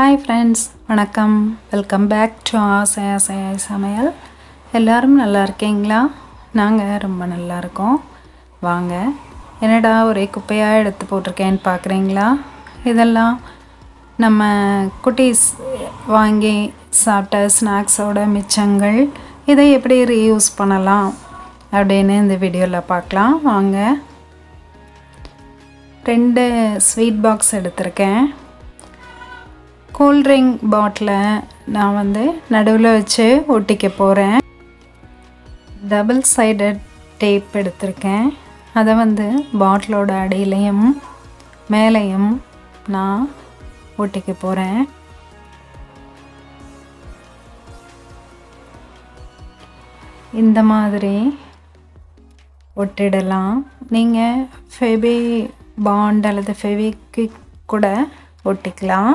hi friends வணக்கம் welcome back to ஆசையா சயாய் சமையல் எல்லாரும் நல்லா இருக்கீங்களா நாங்கள் ரொம்ப நல்லா இருக்கோம் வாங்க என்னடா ஒரே குப்பையாக எடுத்து போட்டிருக்கேன்னு பார்க்குறீங்களா இதெல்லாம் நம்ம குட்டீஸ் வாங்கி சாப்பிட்ட ஸ்நாக்ஸோட மிச்சங்கள் இதை எப்படி ரீயூஸ் பண்ணலாம் அப்படின்னு இந்த வீடியோவில் பார்க்கலாம் வாங்க ரெண்டு ஸ்வீட் பாக்ஸ் எடுத்திருக்கேன் கூல்ட்ரிங்க் பாட்டிலை நான் வந்து நடுவில் வச்சு ஒட்டிக்க போகிறேன் டபுள் சைடட் டேப் எடுத்திருக்கேன் அதை வந்து பாட்டிலோட அடியிலையும் மேலேயும் நான் ஒட்டிக்க போகிறேன் இந்த மாதிரி ஒட்டிடலாம் நீங்கள் ஃபெபி பாண்ட் அல்லது ஃபெவிக்விக் கூட ஒட்டிக்கலாம்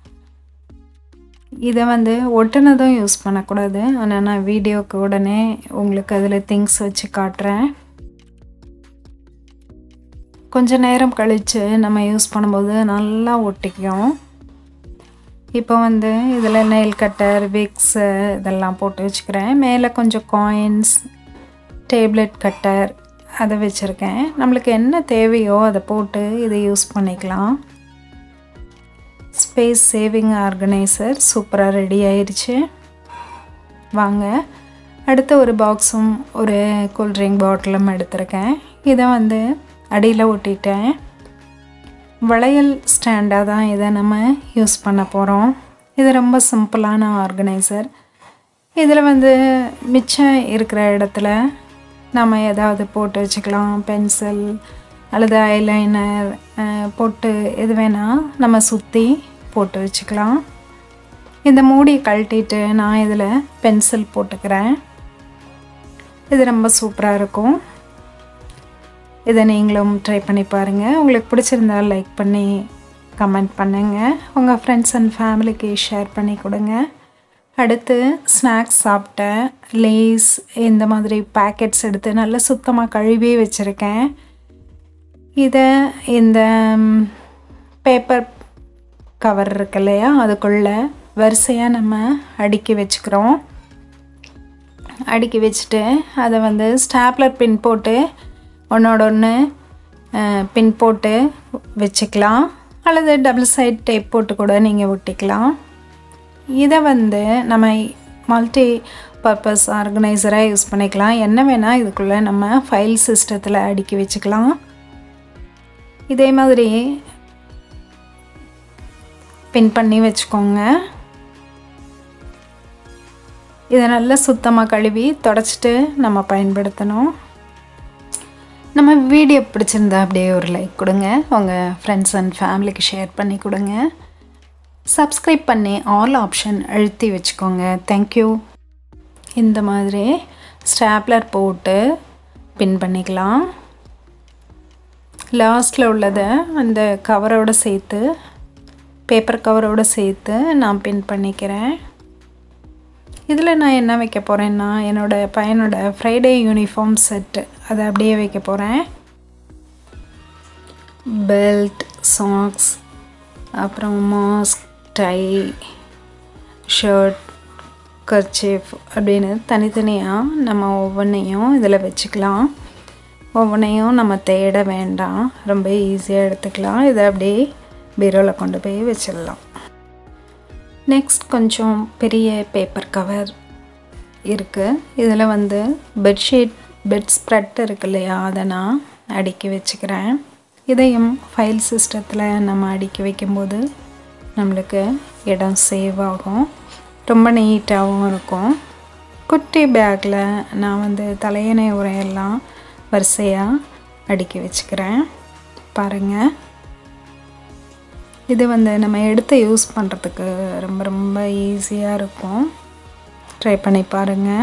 இதை வந்து ஒட்டுனதும் யூஸ் பண்ணக்கூடாது ஆனால் நான் வீடியோக்கு உடனே உங்களுக்கு அதில் திங்ஸ் வச்சு காட்டுறேன் கொஞ்ச நேரம் கழித்து நம்ம யூஸ் பண்ணும்போது நல்லா ஒட்டிக்கும் இப்போ வந்து இதில் நெயில் கட்டர் விக்ஸு இதெல்லாம் போட்டு வச்சுக்கிறேன் மேலே கொஞ்சம் காயின்ஸ் டேப்லெட் கட்டர் அதை வச்சுருக்கேன் நம்மளுக்கு என்ன தேவையோ அதை போட்டு இதை யூஸ் பண்ணிக்கலாம் ஸ்பேஸ் சேவிங் ஆர்கனைசர் சூப்பராக ரெடி ஆயிடுச்சு வாங்க அடுத்த ஒரு பாக்ஸும் ஒரு கூல்ட்ரிங்க் பாட்டிலும் எடுத்திருக்கேன் இதை வந்து அடியில் ஒட்டிட்டேன் வளையல் ஸ்டாண்டாக தான் இதை நம்ம யூஸ் பண்ண போகிறோம் இது ரொம்ப சிம்பிளான ஆர்கனைசர் இதில் வந்து மிச்சம் இருக்கிற இடத்துல நம்ம ஏதாவது போட்டு வச்சுக்கலாம் பென்சில் அல்லது ஐலைனர் பொட்டு எது வேணால் நம்ம சுற்றி போட்டு வச்சுக்கலாம் இந்த மூடி கழட்டிட்டு நான் இதில் பென்சில் போட்டுக்கிறேன் இது ரொம்ப சூப்பராக இருக்கும் இதை நீங்களும் ட்ரை பண்ணி பாருங்கள் உங்களுக்கு பிடிச்சிருந்தால் லைக் பண்ணி கமெண்ட் பண்ணுங்கள் உங்கள் ஃப்ரெண்ட்ஸ் அண்ட் ஃபேமிலிக்கு ஷேர் பண்ணி கொடுங்க அடுத்து ஸ்நாக்ஸ் சாப்பிட்டேன் லேஸ் இந்த மாதிரி பேக்கெட்ஸ் எடுத்து நல்லா சுத்தமாக கழுவி வச்சுருக்கேன் இதை இந்த பேப்பர் கவர் இருக்கு இல்லையா அதுக்குள்ளே வரிசையாக நம்ம அடுக்கி வச்சுக்கிறோம் அடுக்கி வச்சுட்டு அதை வந்து ஸ்டாப்லர் பின் போட்டு ஒன்றோட ஒன்று பின் போட்டு வச்சுக்கலாம் அல்லது டபுள் சைட் டேப் போட்டு கூட நீங்கள் ஒட்டிக்கலாம் இதை வந்து நம்ம மல்டி பர்பஸ் ஆர்கனைசராக யூஸ் பண்ணிக்கலாம் என்ன வேணால் இதுக்குள்ளே நம்ம ஃபைல் சிஸ்டத்தில் அடுக்கி வச்சுக்கலாம் இதே மாதிரி பின் பண்ணி வச்சுக்கோங்க இதை நல்லா சுத்தமாக கழுவி தொடச்சிட்டு நம்ம பயன்படுத்தணும் நம்ம வீடியோ பிடிச்சிருந்தா அப்படியே ஒரு லைக் கொடுங்க உங்கள் ஃப்ரெண்ட்ஸ் அண்ட் ஃபேமிலிக்கு ஷேர் பண்ணி கொடுங்க சப்ஸ்கிரைப் பண்ணி ஆல் ஆப்ஷன் அழுத்தி வச்சுக்கோங்க தேங்க்யூ இந்த மாதிரி ஸ்டாப்லர் போட்டு பின் பண்ணிக்கலாம் லாஸ்ட்டில் உள்ளதை அந்த கவரோடு சேர்த்து பேப்பர் கவரோடு சேர்த்து நான் பின் பண்ணிக்கிறேன் இதில் நான் என்ன வைக்க போகிறேன்னா என்னோடய பையனோட ஃப்ரைடே யூனிஃபார்ம் செட்டு அதை அப்படியே வைக்க போகிறேன் பெல்ட் சாக்ஸ் அப்புறம் மாஸ்க் டை ஷர்ட் கர்ச்சீஃப் அப்படின்னு தனித்தனியாக நம்ம ஒவ்வொன்றையும் இதில் வச்சுக்கலாம் ஒவ்வொன்றையும் நம்ம தேட வேண்டாம் ரொம்ப ஈஸியாக எடுத்துக்கலாம் இதை அப்படியே பீரோவில் கொண்டு போய் வச்சிடலாம் நெக்ஸ்ட் கொஞ்சம் பெரிய பேப்பர் கவர் இருக்குது இதில் வந்து பெட்ஷீட் பெட் ஸ்ப்ரெட் இருக்கு இல்லையா அதை நான் அடுக்கி வச்சுக்கிறேன் இதையும் ஃபைல் சிஸ்டத்தில் நம்ம அடுக்கி வைக்கும்போது நம்மளுக்கு இடம் சேவ் ஆகும் ரொம்ப நீட்டாகவும் இருக்கும் குட்டி பேக்கில் நான் வந்து தலையணை உரையெல்லாம் வரிசையாக அடுக்கி வச்சுக்கிறேன் பாருங்கள் இது வந்து நம்ம எடுத்து யூஸ் பண்ணுறதுக்கு ரொம்ப ரொம்ப ஈஸியாக இருக்கும் ட்ரை பண்ணி பாருங்கள்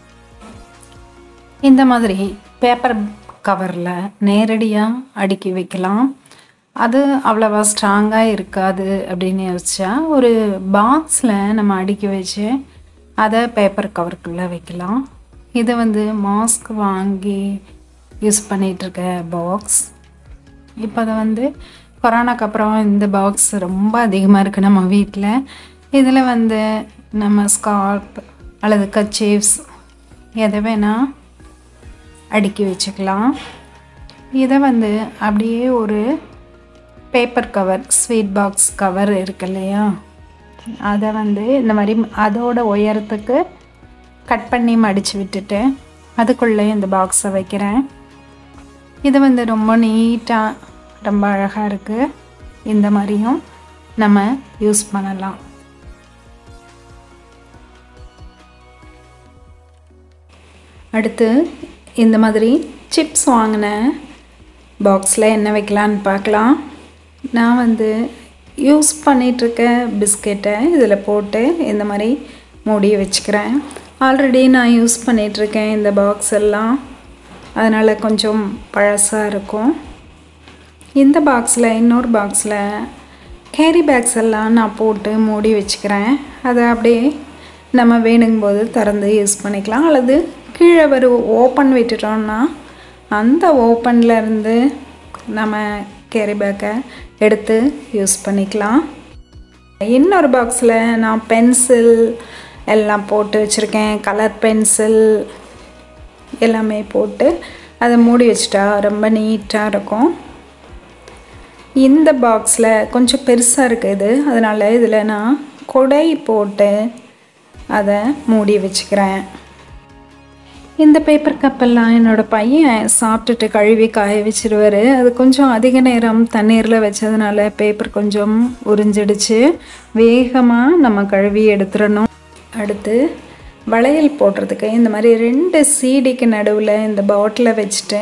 இந்த மாதிரி பேப்பர் கவரில் நேரடியாக அடுக்கி வைக்கலாம் அது அவ்வளோவா ஸ்ட்ராங்காக இருக்காது அப்படின்னு யோசிச்சா ஒரு பாக்ஸில் நம்ம அடுக்கி வச்சு அதை பேப்பர் கவருக்குள்ளே வைக்கலாம் இது வந்து மாஸ்க் வாங்கி யூஸ் பண்ணிகிட்ருக்க பாக்ஸ் இப்போ அதை வந்து கொரோனாக்கு அப்புறம் இந்த பாக்ஸ் ரொம்ப அதிகமாக இருக்குது நம்ம வீட்டில் இதில் வந்து நம்ம ஸ்கார்ப் அல்லது கச்சீவ்ஸ் எதை வேணால் அடுக்கி வச்சுக்கலாம் இதை வந்து அப்படியே ஒரு paper cover sweet box cover இருக்கு இல்லையா அதை வந்து இந்த மாதிரி அதோட உயரத்துக்கு கட் பண்ணி மடித்து விட்டுட்டு அதுக்குள்ளே இந்த பாக்ஸை வைக்கிறேன் இது வந்து ரொம்ப நீட்டாக ரொம்ப அழகாக இருக்குது இந்த மாதிரியும் நம்ம யூஸ் பண்ணலாம் அடுத்து இந்த மாதிரி சிப்ஸ் வாங்கின பாக்ஸில் என்ன வைக்கலான்னு பார்க்கலாம் நான் வந்து யூஸ் பண்ணிகிட்ருக்க பிஸ்கெட்டை இதில் போட்டு இந்த மாதிரி மூடி வச்சுக்கிறேன் ஆல்ரெடி நான் யூஸ் பண்ணிகிட்ருக்கேன் இந்த பாக்ஸ் எல்லாம் அதனால் கொஞ்சம் பழசாக இருக்கும் இந்த பாக்ஸில் இன்னொரு பாக்ஸில் கேரி பேக்ஸ் எல்லாம் நான் போட்டு மூடி வச்சுக்கிறேன் அதை அப்படியே நம்ம வேணுங்கும்போது திறந்து யூஸ் பண்ணிக்கலாம் அல்லது கீழே ஒரு ஓப்பன் விட்டுட்டோம்னா அந்த ஓப்பனில் இருந்து நம்ம கேரி பேக்கை எடுத்து யூஸ் பண்ணிக்கலாம் இன்னொரு பாக்ஸில் நான் பென்சில் எல்லாம் போட்டு வச்சுருக்கேன் கலர் பென்சில் எல்லாமே போட்டு அதை மூடி வச்சிட்டா ரொம்ப நீட்டாக இருக்கும் இந்த பாக்ஸில் கொஞ்சம் பெருசாக இருக்குது அதனால் இதில் நான் கொடை போட்டு அதை மூடி வச்சுக்கிறேன் இந்த பேப்பர் கப்பெல்லாம் என்னோடய பையன் சாப்பிட்டுட்டு கழுவி காய வச்சிருவார் அது கொஞ்சம் அதிக நேரம் தண்ணீரில் வச்சதுனால பேப்பர் கொஞ்சம் உறிஞ்சிடுச்சு வேகமாக நம்ம கழுவி எடுத்துடணும் அடுத்து வளையல் போடுறதுக்கு இந்த மாதிரி ரெண்டு சீடிக்கு நடுவில் இந்த பாட்டிலை வச்சுட்டு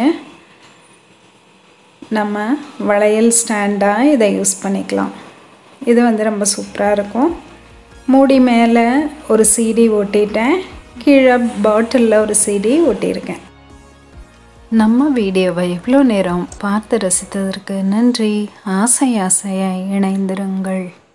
நம்ம வளையல் ஸ்டாண்டாக இதை யூஸ் பண்ணிக்கலாம் இது வந்து ரொம்ப சூப்பராக இருக்கும் மூடி மேலே ஒரு சீடி ஒட்டிட்டேன் கீழே பாட்டிலில் ஒரு சீடி ஒட்டியிருக்கேன் நம்ம வீடியோவை இவ்வளோ நேரம் பார்த்து ரசித்ததற்கு நன்றி ஆசை ஆசையாய் இணைந்திருங்கள்